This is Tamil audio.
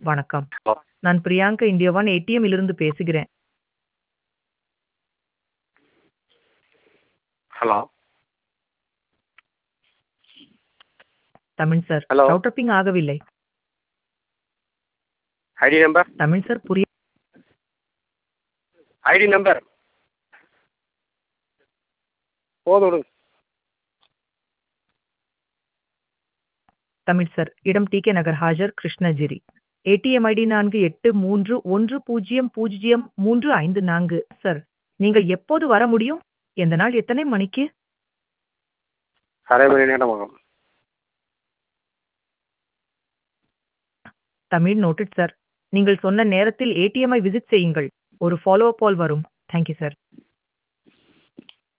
வணக்கம் ஹலோ நான் பிரியாங்கா இந்தியா ஒன் ஏடிஎம் இலிருந்து பேசுகிறேன் hello Tamil sir hello router ping ஆகவில்லை ஐடி நம்பர் தமிழ் சார் புரிய ஐடி நம்பர் போதும் விடுங்க தமிழ் சார் இடம் டி கே நகர் ஹாஜர் கிருஷ்ணகிரி ஏடிஎம் ஐடி நான்கு எட்டு மூன்று ஒன்று பூஜ்ஜியம் பூஜ்ஜியம் மூன்று ஐந்து நான்கு சார் நீங்கள் எப்போது வர முடியும் எந்த நாள் எத்தனை மணிக்கு அரை மணி நேரம் ஆகும் தமிழ் நோட்டட் சார் நீங்கள் சொன்ன நேரத்தில் ஏடிஎம்ஐ விசிட் செய்யுங்கள் ஒரு ஃபாலோ அப் கால் வரும் தேங்க்யூ சார்